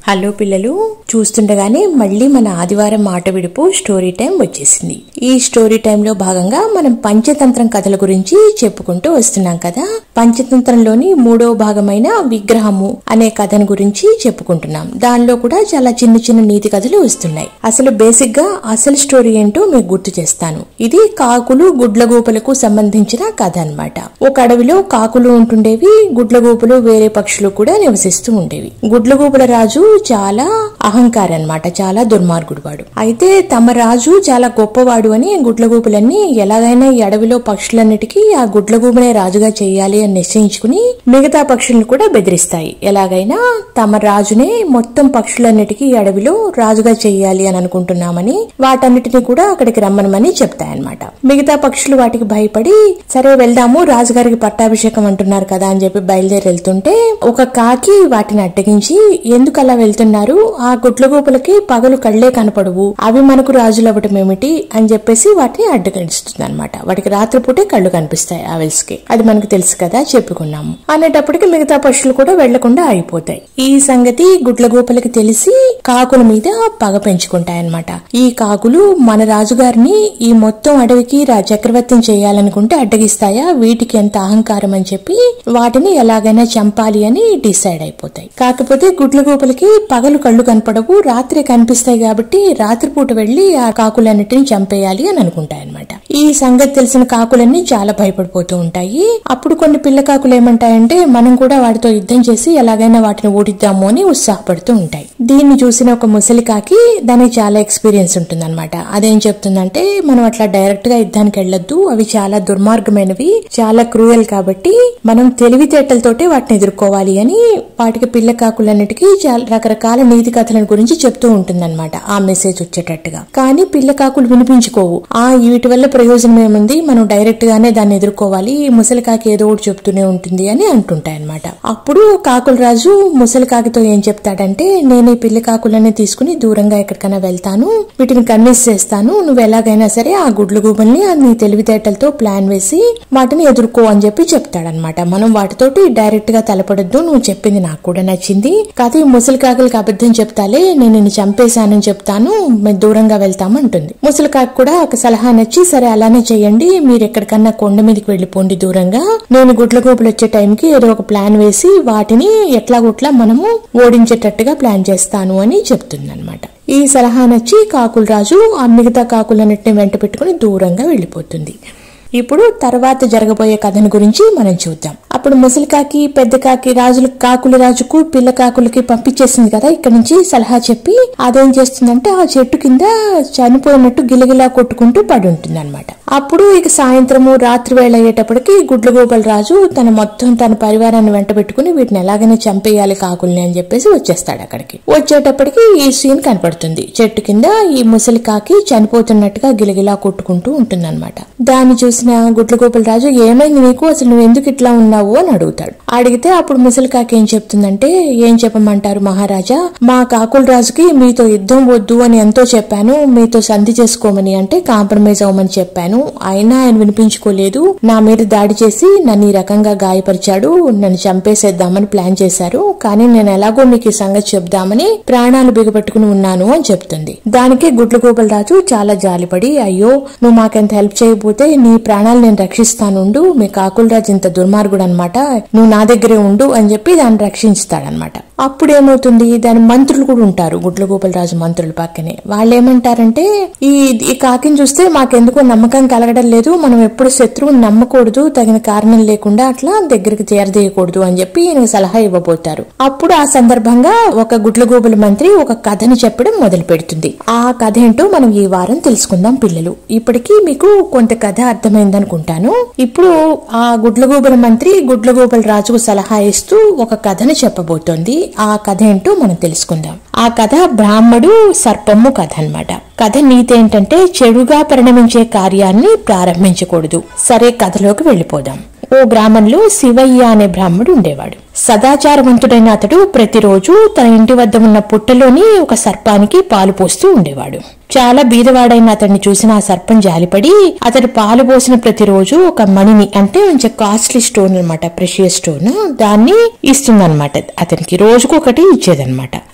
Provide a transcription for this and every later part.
hello పిల్లలు చూస్తుండగానే మళ్ళీ మన ఆదివారం మాట విడుపు స్టోరీ టైం వచ్చేసింది ఈ స్టోరీ టైంలో భాగంగా మనం పంచతంత్రం కథల గురించి చెప్పుకుంటూ వస్తున్నాం కదా పంచతంత్రంలోని మూడో భాగమైన విగ్రహము అనే కథను గురించి చెప్పుకుంటున్నాం దానిలో కూడా చాలా చిన్న చిన్న నీతి కథలు వస్తున్నాయి అసలు బేసిక్ గా అసలు స్టోరీ ఏంటో మీకు గుర్తు చేస్తాను ఇది కాకులు గుడ్లగూపలకు సంబంధించిన కథ అన్నమాట ఒక అడవిలో కాకులు ఉంటుండేవి గుడ్లగూపలు వేరే పక్షులు కూడా నివసిస్తూ ఉండేవి గుడ్లగూపల రాజు చాలా అహంకారి అన్నమాట చాలా దుర్మార్గుడు వాడు అయితే తమ రాజు చాలా గొప్పవాడు అని గుడ్లగూపులన్నీ ఎలాగైనా ఈ అడవిలో పక్షులన్నిటికీ ఆ గుడ్లగూపునే రాజుగా చేయాలి అని నిశ్చయించుకుని మిగతా పక్షులను కూడా బెదిరిస్తాయి ఎలాగైనా తమ రాజునే మొత్తం పక్షులన్నిటికీ ఈ అడవిలో రాజుగా చేయాలి అని అనుకుంటున్నామని వాటన్నిటిని కూడా అక్కడికి రమ్మనమని చెప్తాయన్నమాట మిగతా పక్షులు వాటికి భయపడి సరే వెళ్దాము రాజుగారికి పట్టాభిషేకం అంటున్నారు కదా అని చెప్పి బయలుదేరి వెళ్తుంటే ఒక కాకి వాటిని అడ్డగించి ఎందుకు అలా వెళ్తున్నారు ఆ గుడ్లగూపులకి పగలు కళ్లే కనపడవు అవి మనకు రాజులు అవ్వటం ఏమిటి అని చెప్పేసి వాటిని అడ్డగిస్తుంది అనమాట వాటికి రాత్రిపూటే కళ్ళు కనిపిస్తాయి ఆవిల్స్ కి అది మనకు తెలుసు కదా చెప్పుకున్నాము అనేటప్పటికి మిగతా పక్షులు కూడా వెళ్లకుండా ఆగిపోతాయి ఈ సంగతి గుడ్లగూపలకి తెలిసి కాకుల మీద పగ పెంచుకుంటాయి అన్నమాట ఈ కాకులు మన రాజుగారిని ఈ మొత్తం అడవికి రా చక్రవర్తిని చేయాలనుకుంటే అడ్డగిస్తాయా వీటికి ఎంత అహంకారం అని చెప్పి వాటిని ఎలాగైనా చంపాలి అని డిసైడ్ అయిపోతాయి కాకపోతే గుడ్లగూపలకి పగలు కళ్ళు కనపడవు రాత్రి కనిపిస్తాయి కాబట్టి రాత్రిపూట వెళ్లి ఆ కాకులన్నిటిని చంపేయాలి అని అనుకుంటాయి అనమాట ఈ సంగతి తెలిసిన కాకులన్నీ చాలా భయపడిపోతూ ఉంటాయి అప్పుడు కొన్ని పిల్ల కాకులు ఏమంటాయంటే మనం కూడా వాటితో యుద్ధం చేసి ఎలాగైనా వాటిని ఓడిద్దాము అని ఉత్సాహపడుతూ ఉంటాయి దీన్ని చూసిన ఒక ముసలి కాకి దానికి చాలా ఎక్స్పీరియన్స్ ఉంటుందన్నమాట అదేం చెప్తుందంటే మనం అట్లా డైరెక్ట్ గా యుద్ధానికి వెళ్ళొద్దు అవి చాలా దుర్మార్గమైనవి చాలా క్రూయల్ కాబట్టి మనం తెలివితేటలతోటే వాటిని ఎదుర్కోవాలి అని వాటికి పిల్ల కాకులన్నిటికీ చాలా రకరకాల నీతి కథల గురించి చెప్తూ ఉంటుందన్నమాట ఆ మెసేజ్ వచ్చేటట్టుగా కానీ పిల్ల కాకులు వినిపించుకోవు ఆ వీటి వల్ల ప్రయోజనం ఏముంది మనం డైరెక్ట్ గానే దాన్ని ఎదుర్కోవాలి ఈ ముసలి కాకి ఏదో ఒకటి చెప్తూనే ఉంటుంది అని అంటుంటాయి అనమాట అప్పుడు కాకుల రాజు ముసలి కాకితో ఏం చెప్తాడంటే నేను ఈ పిల్లి కాకులన్నీ తీసుకుని దూరంగా ఎక్కడికైనా వెళ్తాను వీటిని కన్విన్స్ చేస్తాను నువ్వు ఎలాగైనా సరే ఆ గుడ్లు గుబల్ని నీ తెలివితేటలతో ప్లాన్ వేసి వాటిని ఎదుర్కో అని చెప్పి చెప్తాడనమాట మనం వాటితోటి డైరెక్ట్ గా తలపడద్దు నువ్వు చెప్పింది నాకు కూడా నచ్చింది కాదు ఈ ముసలి కాకులకి అబద్ధం చెప్తాలే నేను నిన్ను చంపేశానని చెప్తాను మేము దూరంగా వెళ్తాము అంటుంది ముసలి కాకి కూడా ఒక సలహా నచ్చి సరే అలానే చేయండి మీరు ఎక్కడికన్నా కొండ మీదకి వెళ్ళిపోండి దూరంగా నేను గుడ్ల గోపులు వచ్చే టైంకి ఏదో ఒక ప్లాన్ వేసి వాటిని ఎట్లా గుట్లా మనము ఓడించేటట్టుగా ప్లాన్ చేస్తాను అని చెప్తుంది ఈ సలహా నచ్చి కాకుల రాజు ఆ మిగతా కాకులన్నిటిని వెంట పెట్టుకుని దూరంగా వెళ్ళిపోతుంది ఇప్పుడు తర్వాత జరగబోయే కథను గురించి మనం చూద్దాం అప్పుడు ముసలి కాకి పెద్ద కాకి రాజుల కాకుల రాజుకు పిల్ల కాకులకి పంపించేసింది కదా ఇక్కడ నుంచి సలహా చెప్పి అదేం చేస్తుందంటే ఆ చెట్టు కింద చనిపోయినట్టు గిలగిలా కొట్టుకుంటూ పడి ఉంటుంది అనమాట అప్పుడు ఇక సాయంత్రము రాత్రి వేళ అయ్యేటప్పటికి గుడ్లగోపాల రాజు తన మొత్తం తన పరివారాన్ని వెంట పెట్టుకుని వీటిని ఎలాగైనా చంపేయాలి కాకుల్ని అని చెప్పేసి వచ్చేస్తాడు అక్కడికి వచ్చేటప్పటికి ఈ సీన్ కనపడుతుంది చెట్టు కింద ఈ ముసలి కాకి చనిపోతున్నట్టుగా గిలగిలా కొట్టుకుంటూ ఉంటుందన్నమాట దాన్ని చూసిన గుడ్లగోపాల రాజు ఏమైంది నీకు అసలు నువ్వు ఎందుకు ఇట్లా ఉన్నావు అని అడుగుతాడు అడిగితే అప్పుడు ముసలి కాకి ఏం చెప్తుందంటే ఏం చెప్పమంటారు మహారాజా మా కాకుల రాజుకి మీతో యుద్ధం వద్దు అని ఎంతో చెప్పాను మీతో సంధి చేసుకోమని అంటే కాంప్రమైజ్ అవ్వమని చెప్పాను అయినా ఆయన వినిపించుకోలేదు నా మీద దాడి చేసి నన్ను ఈ రకంగా గాయపరిచాడు నన్ను చంపేసేద్దామని ప్లాన్ చేశారు కానీ నేను ఎలాగో మీకు ఈ సంగతి చెప్దామని ప్రాణాలు బిగపట్టుకుని ఉన్నాను అని చెప్తుంది దానికే గుడ్లగోపాల రాజు చాలా జాలిపడి అయ్యో నువ్వు మాకెంత హెల్ప్ చేయకపోతే నీ ప్రాణాలు నేను రక్షిస్తానుండు మీ కాకుల రాజు ఇంత దుర్మార్గుడు అనమాట నువ్వు నా దగ్గరే ఉండు అని చెప్పి దాన్ని రక్షించుతాడనమాట అప్పుడు ఏమవుతుంది దాని మంత్రులు కూడా ఉంటారు గుడ్లగోపాల రాజు మంత్రుల పక్కనే వాళ్ళు ఏమంటారంటే ఈ ఈ కాకిని చూస్తే మాకెందుకో నమ్మకం కలగడం లేదు మనం ఎప్పుడు శత్రువుని నమ్మకూడదు తగిన కారణం లేకుండా అట్లా దగ్గరికి చేరదీయకూడదు అని చెప్పి ఈయన సలహా ఇవ్వబోతారు అప్పుడు ఆ సందర్భంగా ఒక గుడ్లగోపుల మంత్రి ఒక కథని చెప్పడం మొదలు పెడుతుంది ఆ కథ ఏంటో మనం ఈ వారం తెలుసుకుందాం పిల్లలు ఇప్పటికీ మీకు కొంత కథ అర్థమైందనుకుంటాను ఇప్పుడు ఆ గుడ్లగోపుల మంత్రి గుడ్లగోపుల రాజుకు సలహా ఇస్తూ ఒక కథను చెప్పబోతోంది ఆ కథ ఏంటో మనం తెలుసుకుందాం ఆ కథ బ్రాహ్మడు సర్పము కథ అన్నమాట కథ నీతి ఏంటంటే చెడుగా పరిణమించే కార్యాన్ని ప్రారంభించకూడదు సరే కథలోకి వెళ్ళిపోదాం ఓ గ్రామంలో శివయ్య అనే బ్రాహ్మడు ఉండేవాడు సదాచారవంతుడైన అతడు ప్రతిరోజు తన ఇంటి వద్ద ఉన్న పుట్టలోని ఒక సర్పానికి పాలు పోస్తూ ఉండేవాడు చాలా బీదవాడైన అతన్ని చూసిన ఆ సర్పం జాలిపడి అతడు పాలు పోసిన ప్రతిరోజు ఒక మణిని అంటే కొంచెం కాస్ట్లీ స్టోన్ అనమాట ప్రెషియస్ స్టోన్ దాన్ని ఇస్తుందన్నమాట అతనికి రోజుకు ఒకటి ఇచ్చేదన్నమాట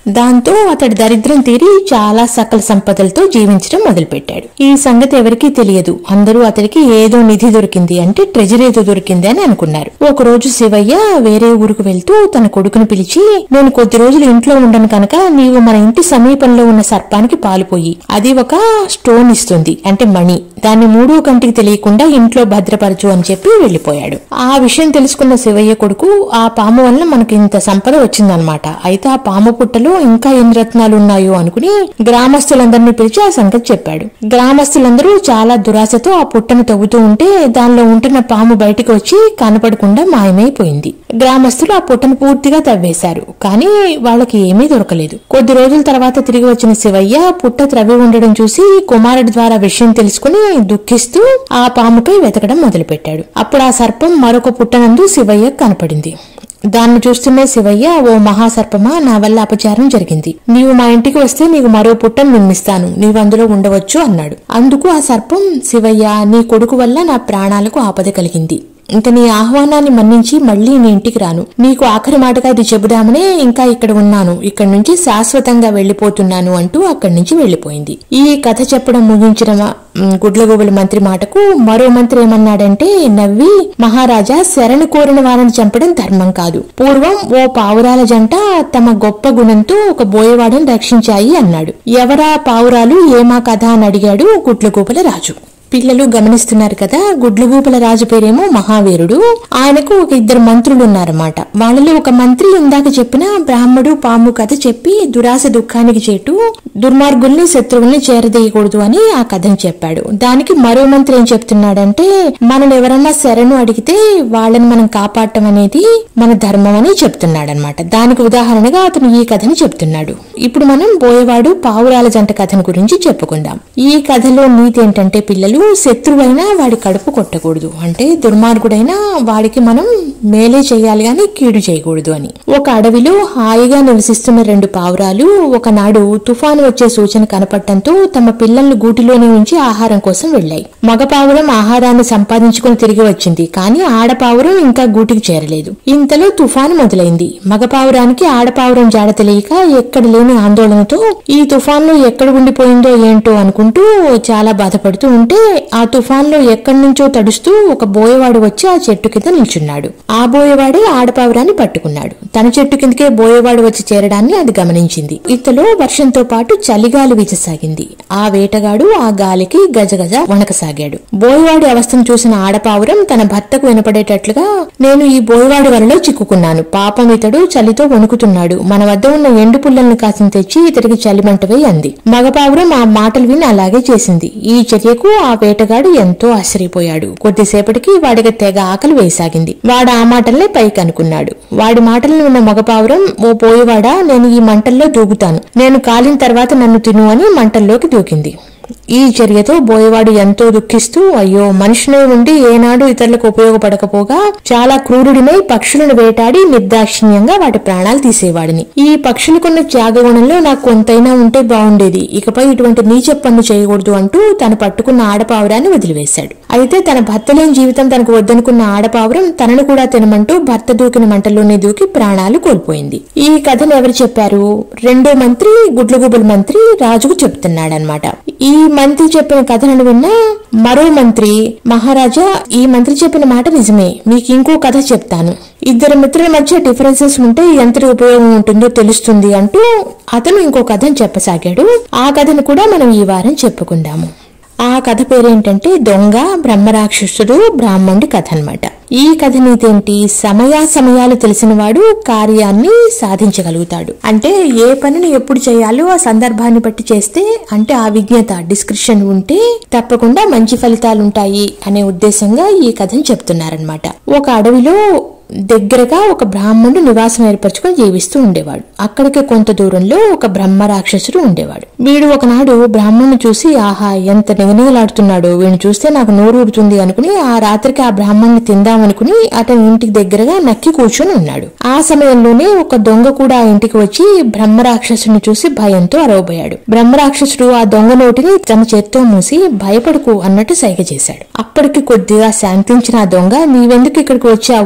దాంతో అతడి దరిద్రం తీరి చాలా సకల సంపదలతో జీవించడం మొదలుపెట్టాడు ఈ సంగతి ఎవరికీ తెలియదు అందరూ అతడికి ఏదో నిధి దొరికింది అంటే ట్రెజర్ ఏదో దొరికింది అని అనుకున్నారు ఒక రోజు శివయ్య వేరే ఊరుకు వెళ్తూ తన కొడుకును పిలిచి నేను కొద్ది రోజులు ఇంట్లో ఉండను కనుక నీవు మన ఇంటి సమీపంలో ఉన్న సర్పానికి పాలుపోయి అది ఒక స్టోన్ ఇస్తుంది అంటే మణి దాన్ని మూడో కంటికి తెలియకుండా ఇంట్లో భద్రపరచు అని చెప్పి వెళ్లిపోయాడు ఆ విషయం తెలుసుకున్న శివయ్య కొడుకు ఆ పాము వల్ల మనకి ఇంత సంపద వచ్చిందనమాట అయితే ఆ పాము పుట్టలో ఇంకా ఎన్ని రత్నాలు ఉన్నాయో అనుకుని గ్రామస్తులందరినీ పిలిచి ఆ సంగతి చెప్పాడు గ్రామస్తులందరూ చాలా దురాశతో ఆ పుట్టను తవ్వుతూ ఉంటే దానిలో ఉంటున్న పాము బయటికి వచ్చి కనపడకుండా మాయమైపోయింది గ్రామస్తులు ఆ పుట్టను పూర్తిగా తవ్వేశారు కానీ వాళ్ళకి ఏమీ దొరకలేదు కొద్ది రోజుల తర్వాత తిరిగి వచ్చిన శివయ్య పుట్ట త్రవ్వి ఉండడం చూసి కుమారుడి ద్వారా విషయం తెలుసుకుని దుఃఖిస్తూ ఆ పాముపై వెతకడం మొదలుపెట్టాడు అప్పుడు ఆ సర్పం మరొక పుట్టనందు శివయ్య కనపడింది దాన్ని చూస్తున్న శివయ్య ఓ మహాసర్పమా నా వల్ల అపచారం జరిగింది నీవు మా ఇంటికి వస్తే నీకు మరో పుట్టను నిర్మిస్తాను నీవు అందులో ఉండవచ్చు అన్నాడు అందుకు ఆ సర్పం శివయ్య నీ కొడుకు వల్ల నా ప్రాణాలకు ఆపద కలిగింది ఇంక నీ ఆహ్వానాన్ని మన్నించి మళ్ళీ నీ ఇంటికి రాను నీకు ఆఖరి మాటగా ఇది చెబుదామనే ఇంకా ఇక్కడ ఉన్నాను ఇక్కడ నుంచి శాశ్వతంగా వెళ్లిపోతున్నాను అంటూ అక్కడి నుంచి వెళ్లిపోయింది ఈ కథ చెప్పడం ముగించిన మ్, గుడ్లగూబల మంత్రి మాటకు మరో మంత్రి ఏమన్నాడంటే నవ్వి మహారాజా శరణు కోరిన వారిని చంపడం ధర్మం కాదు పూర్వం ఓ పావురాల జంట తమ గొప్ప గుణంతో ఒక బోయవాడని రక్షించాయి అన్నాడు ఎవరా పావురాలు ఏమా కథ అని అడిగాడు గుడ్లగూబల రాజు పిల్లలు గమనిస్తున్నారు కదా గుడ్లగూపల రాజు పేరేమో మహావీరుడు ఆయనకు ఒక ఇద్దరు మంత్రులు ఉన్నారన్నమాట వాళ్ళలో ఒక మంత్రి ఇందాక చెప్పిన బ్రాహ్మడు పాము కథ చెప్పి దురాశ దుఃఖానికి చేటు దుర్మార్గుల్ని శత్రువుల్ని చేరదీయకూడదు అని ఆ కథను చెప్పాడు దానికి మరో మంత్రి ఏం చెప్తున్నాడంటే మనల్ని ఎవరన్నా శరణు అడిగితే వాళ్ళని మనం కాపాడటం అనేది మన ధర్మం అని చెప్తున్నాడనమాట దానికి ఉదాహరణగా అతను ఈ కథని చెప్తున్నాడు ఇప్పుడు మనం బోయవాడు పావురాల జంట కథను గురించి చెప్పుకుందాం ఈ కథలో నీతి ఏంటంటే పిల్లలు శత్రువైనా వాడి కడుపు కొట్టకూడదు అంటే దుర్మార్గుడైనా వాడికి మనం మేలే చేయాలి గాని కీడు చేయకూడదు అని ఒక అడవిలో హాయిగా నివసిస్తున్న రెండు పావురాలు ఒకనాడు తుఫాను వచ్చే సూచన కనపడటంతో తమ పిల్లల్ని గూటిలోనే ఉంచి ఆహారం కోసం వెళ్లాయి మగ పావురం ఆహారాన్ని సంపాదించుకుని తిరిగి వచ్చింది కానీ ఆడపావురం ఇంకా గూటికి చేరలేదు ఇంతలో తుఫాను మొదలైంది మగ పావురానికి ఆడపావురం జాడ తెలియక ఎక్కడ లేని ఆందోళనతో ఈ తుఫాన్లో ఎక్కడ ఉండిపోయిందో ఏంటో అనుకుంటూ చాలా బాధపడుతూ ఉంటే ఆ తుఫాన్లో ఎక్కడి నుంచో తడుస్తూ ఒక బోయవాడు వచ్చి ఆ చెట్టు కింద నిల్చున్నాడు ఆ బోయవాడే ఆడపావురాన్ని పట్టుకున్నాడు తన చెట్టు కిందకే బోయవాడు వచ్చి చేరడాన్ని అది గమనించింది ఇంతలో వర్షంతో పాటు చలిగాలి వీచసాగింది ఆ వేటగాడు ఆ గాలికి గజగజ వణకసాగాడు బోయవాడి అవస్థను చూసిన ఆడపావురం తన భర్తకు వినపడేటట్లుగా నేను ఈ బోయవాడి వలలో చిక్కుకున్నాను పాపం ఇతడు చలితో వణుకుతున్నాడు మన వద్ద ఉన్న ఎండు పుల్లల్ని కాసిన తెచ్చి ఇతడికి చలిమంటవై అంది మగపావురం ఆ మాటలు విని అలాగే చేసింది ఈ చర్యకు ఆ వేటగాడు ఎంతో ఆశ్చర్యపోయాడు కొద్దిసేపటికి వాడికి తెగ ఆకలి వేసాగింది వాడు ఆ మాటల్నే పైకి అనుకున్నాడు వాడి మాటలను విన్న మగపావురం ఓ పోయేవాడా నేను ఈ మంటల్లో దూకుతాను నేను కాలిన తర్వాత నన్ను తిను అని మంటల్లోకి దూకింది ఈ చర్యతో బోయవాడు ఎంతో దుఃఖిస్తూ అయ్యో మనిషినే ఉండి ఏనాడు ఇతరులకు ఉపయోగపడకపోగా చాలా క్రూరుడినై పక్షులను వేటాడి నిర్దాక్షిణ్యంగా వాటి ప్రాణాలు తీసేవాడిని ఈ పక్షులకున్న త్యాగగుణంలో నాకు కొంతైనా ఉంటే బాగుండేది ఇకపై ఇటువంటి నీచ పన్ను చేయకూడదు అంటూ తను పట్టుకున్న ఆడపావురాన్ని వదిలివేశాడు అయితే తన భర్త లేని జీవితం తనకు వద్దనుకున్న ఆడపావురం తనను కూడా తినమంటూ భర్త దూకిన మంటల్లోనే దూకి ప్రాణాలు కోల్పోయింది ఈ కథను ఎవరు చెప్పారు రెండో మంత్రి గుడ్లగూబుల మంత్రి రాజుకు చెప్తున్నాడనమాట ఈ మంత్రి చెప్పిన కథలను విన్న మరో మంత్రి మహారాజా ఈ మంత్రి చెప్పిన మాట నిజమే మీకు ఇంకో కథ చెప్తాను ఇద్దరు మిత్రుల మధ్య డిఫరెన్సెస్ ఉంటే ఎంత ఉపయోగం ఉంటుందో తెలుస్తుంది అంటూ అతను ఇంకో కథను చెప్పసాగాడు ఆ కథను కూడా మనం ఈ వారం చెప్పుకుందాము ఆ కథ పేరేంటంటే దొంగ బ్రహ్మరాక్షసుడు బ్రాహ్మణుడి కథ అన్నమాట ఈ కథ నీతేంటి సమయాసమయాలు తెలిసినవాడు కార్యాన్ని సాధించగలుగుతాడు అంటే ఏ పనిని ఎప్పుడు చేయాలో ఆ సందర్భాన్ని బట్టి చేస్తే అంటే ఆ విజ్ఞత డిస్క్రిప్షన్ ఉంటే తప్పకుండా మంచి ఫలితాలు ఉంటాయి అనే ఉద్దేశంగా ఈ కథను చెప్తున్నారనమాట ఒక అడవిలో దగ్గరగా ఒక బ్రాహ్మణుడు నివాసం ఏర్పరచుకొని జీవిస్తూ ఉండేవాడు అక్కడికి కొంత దూరంలో ఒక బ్రహ్మ రాక్షసుడు ఉండేవాడు వీడు ఒకనాడు బ్రాహ్మణుని చూసి ఆహా ఎంత నిగనిగలాడుతున్నాడో వీడిని చూస్తే నాకు నోరు ఊరుతుంది అనుకుని ఆ రాత్రికి ఆ బ్రాహ్మణ్ణి తిందామనుకుని అతని ఇంటికి దగ్గరగా నక్కి కూర్చొని ఉన్నాడు ఆ సమయంలోనే ఒక దొంగ కూడా ఆ ఇంటికి వచ్చి బ్రహ్మ రాక్షసుని చూసి భయంతో అరవబోయాడు బ్రహ్మ రాక్షసుడు ఆ దొంగ నోటిని తన చేత్తో మూసి భయపడకు అన్నట్టు సైగ చేశాడు అప్పటికి కొద్దిగా శాంతించిన ఆ దొంగ నీవెందుకు ఇక్కడికి వచ్చావు అని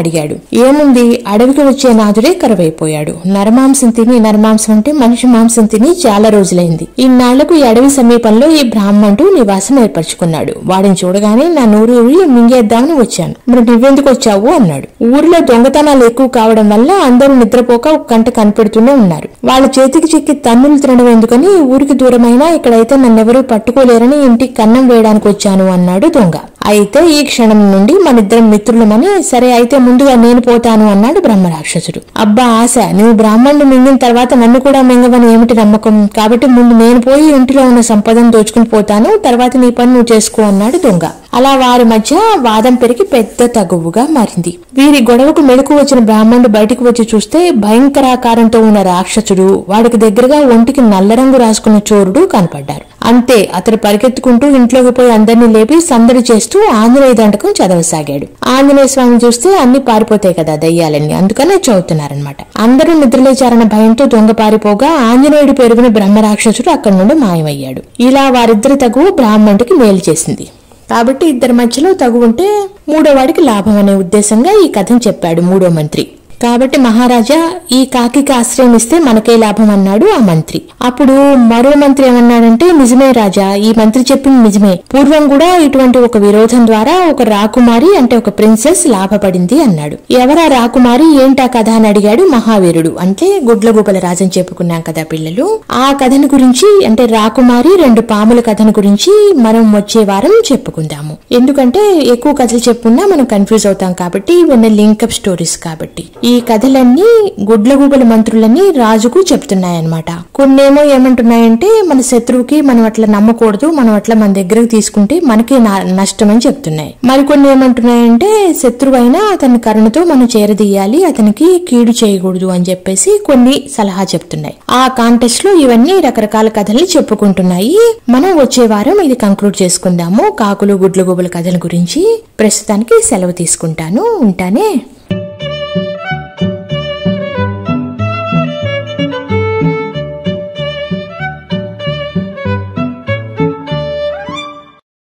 అడిగాడు ఏముంది అడవికి వచ్చే నాదుడే కరువైపోయాడు నరమాంసం తిని నరమాంసం అంటే మనిషి మాంసం తిని చాలా రోజులైంది ఇన్నాళ్లకు ఈ అడవి సమీపంలో ఈ బ్రాహ్మణుడు నివాసం ఏర్పరచుకున్నాడు వాడిని చూడగానే నా నూరు ఊరి మింగేద్దామని వచ్చాను మరి నువ్వెందుకు వచ్చావు అన్నాడు ఊరిలో దొంగతనాలు ఎక్కువ కావడం వల్ల అందరూ నిద్రపోక ఒక కంట కనిపెడుతూనే ఉన్నారు వాళ్ళ చేతికి చిక్కి తన్నులు తినడం ఎందుకని ఊరికి దూరమైనా ఇక్కడైతే నన్నెవరూ పట్టుకోలేరని ఇంటికి కన్నం వేయడానికి వచ్చాను అన్నాడు దొంగ అయితే ఈ క్షణం నుండి మనిద్దరం మిత్రులమని సరే అయితే ముందుగా నేను పోతాను అన్నాడు బ్రహ్మరాక్షసుడు అబ్బా ఆశ నువ్వు బ్రాహ్మణుడు మింగిన తర్వాత నన్ను కూడా మింగవని ఏమిటి నమ్మకం కాబట్టి ముందు నేను పోయి ఇంటిలో ఉన్న సంపదను దోచుకుని పోతాను తర్వాత నీ పని నువ్వు చేసుకో అన్నాడు దొంగ అలా వారి మధ్య వాదం పెరిగి పెద్ద తగువుగా మారింది వీరి గొడవకు మెలకు వచ్చిన బ్రాహ్మణుడు బయటికి వచ్చి చూస్తే భయంకరాకారంతో ఉన్న రాక్షసుడు వాడికి దగ్గరగా ఒంటికి నల్ల రంగు రాసుకున్న చోరుడు కనపడ్డారు అంతే అతడు పరిగెత్తుకుంటూ ఇంట్లోకి పోయి అందరినీ లేపి సందడి చేస్తూ ఆంజనేయ దండకం చదవసాగాడు ఆంజనేయ స్వామి చూస్తే అన్ని పారిపోతాయి కదా దయ్యాలన్నీ అందుకనే చదువుతున్నారనమాట అందరూ నిద్రలేచారన్న భయంతో దొంగ పారిపోగా ఆంజనేయుడు పెరుగున బ్రహ్మరాక్షసుడు అక్కడి నుండి మాయమయ్యాడు ఇలా వారిద్దరి తగువ బ్రాహ్మణుడికి మేలు చేసింది కాబట్టి ఇద్దరి మధ్యలో తగు ఉంటే మూడో వాడికి లాభం అనే ఉద్దేశంగా ఈ కథను చెప్పాడు మూడో మంత్రి కాబట్టి మహారాజా ఈ కాకికి ఆశ్రయం ఇస్తే మనకే లాభం అన్నాడు ఆ మంత్రి అప్పుడు మరో మంత్రి ఏమన్నాడంటే నిజమే రాజా ఈ మంత్రి చెప్పింది నిజమే పూర్వం కూడా ఇటువంటి ఒక విరోధం ద్వారా ఒక రాకుమారి అంటే ఒక ప్రిన్సెస్ లాభపడింది అన్నాడు ఎవరా రాకుమారి ఏంటా కథ అని అడిగాడు మహావీరుడు అంటే గుడ్లగూపల రాజని చెప్పుకున్నాం కదా పిల్లలు ఆ కథను గురించి అంటే రాకుమారి రెండు పాముల కథను గురించి మనం వచ్చే వారం చెప్పుకుందాము ఎందుకంటే ఎక్కువ కథలు చెప్పున్నా మనం కన్ఫ్యూజ్ అవుతాం కాబట్టి ఇవన్నీ లింకప్ స్టోరీస్ కాబట్టి ఈ కథలన్నీ గుడ్లగూబల మంత్రులని రాజుకు చెప్తున్నాయన్నమాట కొన్నేమో ఏమంటున్నాయంటే మన శత్రువుకి మనం అట్లా నమ్మకూడదు మనం అట్లా మన దగ్గరకు తీసుకుంటే మనకి నా- నష్టం అని చెప్తున్నాయి మరికొన్ని ఏమంటున్నాయంటే శత్రువు అయినా అతని కరుణతో మనం చేరదీయాలి అతనికి కీడు చేయకూడదు అని చెప్పేసి కొన్ని సలహా చెప్తున్నాయి ఆ కాంటెస్ట్ లో ఇవన్నీ రకరకాల కథల్ని చెప్పుకుంటున్నాయి మనం వచ్చే వారం ఇది కంక్లూడ్ చేసుకుందాము కాకులు గుడ్లగూబల కథల గురించి ప్రస్తుతానికి సెలవు తీసుకుంటాను ఉంటానే